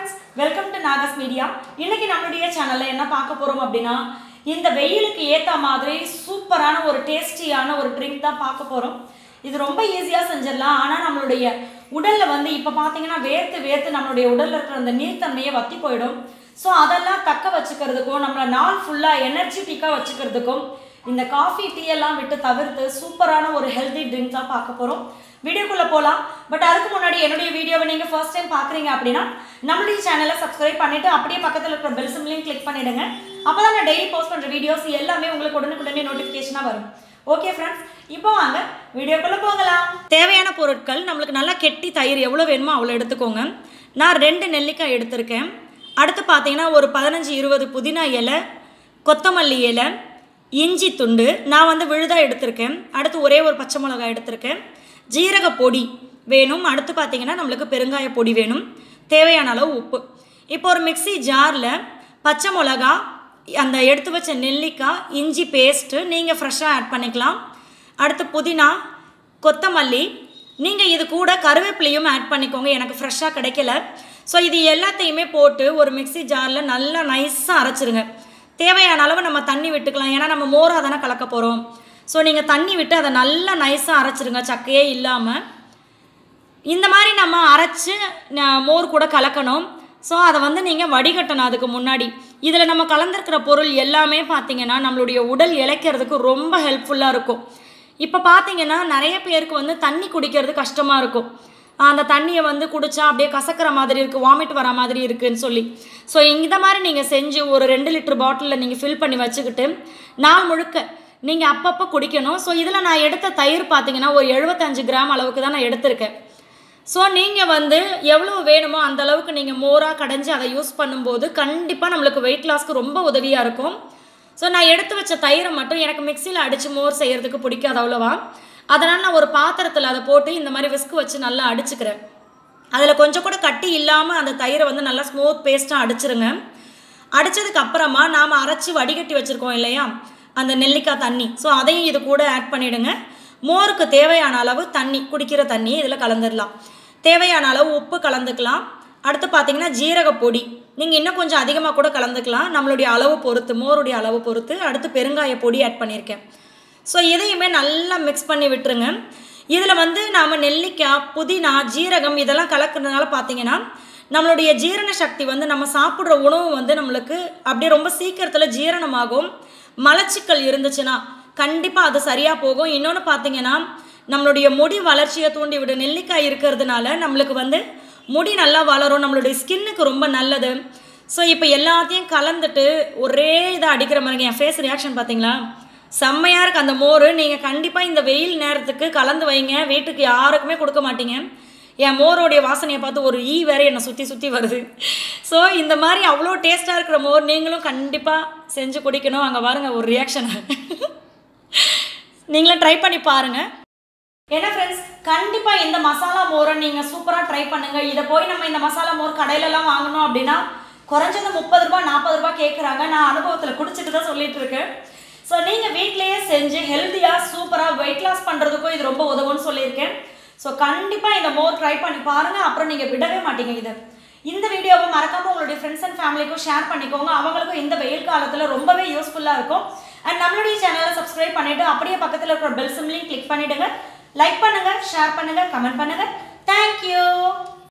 friends welcome to Nagas media இன்னைக்கு நம்மளுடைய சேனல்ல என்ன பார்க்க போறோம் அப்படின்னா இந்த வெயிலுக்கு ஏத்த மாதிரி சூப்பரான ஒரு டேஸ்டியான ஒரு ட்ரிங்க் தான் பார்க்க போறோம் இது ரொம்ப ஈஸியா செஞ்சிடலாம் ஆனா நம்மளுடைய உடல்ல வந்து இப்ப பாத்தீங்கன்னா வேர்த்து வேர்த்து நம்மளுடைய உடல்ல இருக்கிற அந்த நீர்த்தன்மையை வத்தி போயிடும் ஸோ அதெல்லாம் தக்க வச்சுக்கிறதுக்கும் நம்மளை நாள் ஃபுல்லாக எனர்ஜெட்டிக்காக வச்சுக்கிறதுக்கும் இந்த காஃபி டீ எல்லாம் விட்டு தவிர்த்து சூப்பரான ஒரு ஹெல்தி ட்ரிங்க் தான் பார்க்க போகிறோம் வீடியோக்குள்ளே போகலாம் பட் அதுக்கு முன்னாடி என்னுடைய வீடியோவை நீங்கள் ஃபர்ஸ்ட் டைம் பார்க்குறீங்க அப்படின்னா நம்மளுடைய சேனலை சப்ஸ்கிரைப் பண்ணிவிட்டு அப்படியே பக்கத்தில் இருக்கிற பெல் சிம்லையும் கிளிக் பண்ணிவிடுங்க அப்போ தான் நான் டெய்லி போஸ்ட் பண்ணுற வீடியோஸ் எல்லாமே உங்களுக்கு உடனுக்குடனே நோட்டிஃபிகேஷனாக வரும் ஓகே ஃப்ரெண்ட்ஸ் இப்போ வாங்க வீடியோக்குள்ளே போகலாம் தேவையான பொருட்கள் நம்மளுக்கு நல்லா கெட்டி தயிர் எவ்வளோ வேணுமோ அவ்வளோ எடுத்துக்கோங்க நான் ரெண்டு நெல்லிக்காய் எடுத்திருக்கேன் அடுத்து பார்த்தீங்கன்னா ஒரு பதினஞ்சு இருபது புதினா இலை கொத்தமல்லி இலை இஞ்சி துண்டு நான் வந்து விழுதா எடுத்திருக்கேன் அடுத்து ஒரே ஒரு பச்சை மிளகாய் எடுத்திருக்கேன் ஜீரக பொடி வேணும் அடுத்து பார்த்தீங்கன்னா நம்மளுக்கு பெருங்காய பொடி வேணும் தேவையான அளவு உப்பு இப்போ ஒரு மிக்ஸி ஜாரில் பச்சை மிளகா அந்த எடுத்து வச்ச நெல்லிக்காய் இஞ்சி பேஸ்ட்டு நீங்கள் ஃப்ரெஷ்ஷாக ஆட் பண்ணிக்கலாம் அடுத்து புதினா கொத்தமல்லி நீங்கள் இது கூட கருவேப்பிலையும் ஆட் பண்ணிக்கோங்க எனக்கு ஃப்ரெஷ்ஷாக கிடைக்கல ஸோ இது எல்லாத்தையுமே போட்டு ஒரு மிக்ஸி ஜாரில் நல்லா நைஸாக அரைச்சிருங்க தேவையான அளவு நம்ம தண்ணி விட்டுக்கலாம் ஏன்னா நம்ம மோராக தானே கலக்க போகிறோம் ஸோ நீங்கள் தண்ணி விட்டு அதை நல்லா நைஸாக அரைச்சிருங்க சக்கையே இல்லாமல் இந்த மாதிரி நம்ம அரைச்சி ந- மோர் கூட கலக்கணும் ஸோ அதை வந்து நீங்கள் வடிகட்டணும் அதுக்கு முன்னாடி இதில் நம்ம கலந்துருக்கிற பொருள் எல்லாமே பார்த்தீங்கன்னா நம்மளுடைய உடல் இளைக்கிறதுக்கு ரொம்ப ஹெல்ப்ஃபுல்லாக இருக்கும் இப்போ பார்த்தீங்கன்னா நிறைய பேருக்கு வந்து தண்ணி குடிக்கிறது கஷ்டமாக இருக்கும் அந்த தண்ணியை வந்து குடிச்சா அப்படியே கசக்கிற மாதிரி இருக்குது வாமிட் வர மாதிரி இருக்குன்னு சொல்லி ஸோ இந்த மாதிரி நீங்கள் செஞ்சு ஒரு ரெண்டு லிட்டர் பாட்டிலில் நீங்கள் ஃபில் பண்ணி வச்சுக்கிட்டு நாள் முழுக்க நீங்கள் அப்பப்போ குடிக்கணும் ஸோ இதில் நான் எடுத்த தயிர் பார்த்தீங்கன்னா ஒரு எழுபத்தஞ்சு கிராம் அளவுக்கு தான் நான் எடுத்திருக்கேன் ஸோ நீங்கள் வந்து எவ்வளோ வேணுமோ அந்த அளவுக்கு நீங்கள் மோராக கடைஞ்சி அதை யூஸ் பண்ணும்போது கண்டிப்பாக நம்மளுக்கு வெயிட் லாஸ்க்கு ரொம்ப உதவியாக இருக்கும் ஸோ நான் எடுத்து வச்ச தயிரை மட்டும் எனக்கு மிக்சியில் அடித்து மோர் செய்கிறதுக்கு பிடிக்காது அவ்வளோவா அதனால் நான் ஒரு பாத்திரத்தில் அதை போட்டு இந்த மாதிரி விஸ்க் வச்சு நல்லா அடிச்சுக்கிறேன் அதில் கொஞ்சம் கூட கட்டி இல்லாமல் அந்த தயிரை வந்து நல்லா ஸ்மூத் பேஸ்ட்டாக அடிச்சிருங்க அடிச்சதுக்கு அப்புறமா நாம் அரைச்சி வடிகட்டி வச்சுருக்கோம் இல்லையா அந்த நெல்லிக்காய் தண்ணி ஸோ அதையும் இது கூட ஆட் பண்ணிவிடுங்க மோருக்கு தேவையான அளவு தண்ணி குடிக்கிற தண்ணி இதில் கலந்துடலாம் தேவையான அளவு உப்பு கலந்துக்கலாம் அடுத்து பார்த்தீங்கன்னா ஜீரக பொடி நீங்கள் இன்னும் கொஞ்சம் அதிகமாக கூட கலந்துக்கலாம் நம்மளுடைய அளவு பொறுத்து மோருடைய அளவு பொறுத்து அடுத்து பெருங்காய பொடி ஆட் பண்ணியிருக்கேன் ஸோ இதையுமே நல்லா மிக்ஸ் பண்ணி விட்டுருங்க இதில் வந்து நாம் நெல்லிக்காய் புதினா ஜீரகம் இதெல்லாம் கலக்கிறதுனால பார்த்தீங்கன்னா நம்மளுடைய ஜீரண சக்தி வந்து நம்ம சாப்பிட்ற உணவு வந்து நம்மளுக்கு அப்படியே ரொம்ப சீக்கிரத்தில் ஜீரணமாகும் மலச்சிக்கல் இருந்துச்சுன்னா கண்டிப்பாக அது சரியாக போகும் இன்னொன்று பார்த்தீங்கன்னா நம்மளுடைய முடி வளர்ச்சியை தூண்டி விடும் நெல்லிக்காய் இருக்கிறதுனால நம்மளுக்கு வந்து முடி நல்லா வளரும் நம்மளுடைய ஸ்கின்னுக்கு ரொம்ப நல்லது ஸோ இப்போ எல்லாத்தையும் கலந்துட்டு ஒரே இதாக அடிக்கிற மாதிரி என் ஃபேஸ் ரியாக்ஷன் பார்த்தீங்களா செம்மையாக இருக்குது அந்த மோர் நீங்கள் கண்டிப்பாக இந்த வெயில் நேரத்துக்கு கலந்து வைங்க வீட்டுக்கு யாருக்குமே கொடுக்க மாட்டீங்க என் மோரோடைய வாசனையை பார்த்து ஒரு ஈ வேற என்னை சுற்றி சுற்றி வருது ஸோ இந்த மாதிரி அவ்வளோ டேஸ்ட்டாக இருக்கிற மோர் நீங்களும் கண்டிப்பாக செஞ்சு குடிக்கணும் அங்கே பாருங்க ஒரு ரியாக்ஷன் நீங்களும் ட்ரை பண்ணி பாருங்கள் என்ன ஃப்ரெண்ட்ஸ் கண்டிப்பாக இந்த மசாலா மோரை நீங்கள் சூப்பராக ட்ரை பண்ணுங்க இதை போய் நம்ம இந்த மசாலா மோர் கடையிலலாம் வாங்கணும் அப்படின்னா குறைஞ்சது முப்பது ரூபாய் நாற்பது ரூபாய் கேட்குறாங்க நான் அனுபவத்தில் குடிச்சிட்டு தான் சொல்லிட்டு இருக்கேன் ஸோ நீங்கள் வீட்லேயே செஞ்சு ஹெல்த்தியாக சூப்பராக வெயிட் லாஸ் பண்ணுறதுக்கும் இது ரொம்ப உதவும்னு சொல்லியிருக்கேன் ஸோ கண்டிப்பாக இந்த மோர் ட்ரை பண்ணி பாருங்கள் அப்புறம் நீங்கள் விடவே மாட்டீங்க இதை இந்த வீடியோவை மறக்காம உங்களுடைய ஃப்ரெண்ட்ஸ் அண்ட் ஃபேமிலிக்கும் ஷேர் பண்ணிக்கோங்க அவங்களுக்கும் இந்த வெயில் காலத்தில் ரொம்பவே யூஸ்ஃபுல்லாக இருக்கும் அண்ட் நம்மளுடைய சேனலை சப்ஸ்கிரைப் பண்ணிட்டு அப்படியே பக்கத்தில் இருக்கிற பெல் சிம்லையும் கிளிக் பண்ணிடுங்க லைக் பண்ணுங்க ஷேர் பண்ணுங்க கமெண்ட் பண்ணுங்க தேங்க்யூ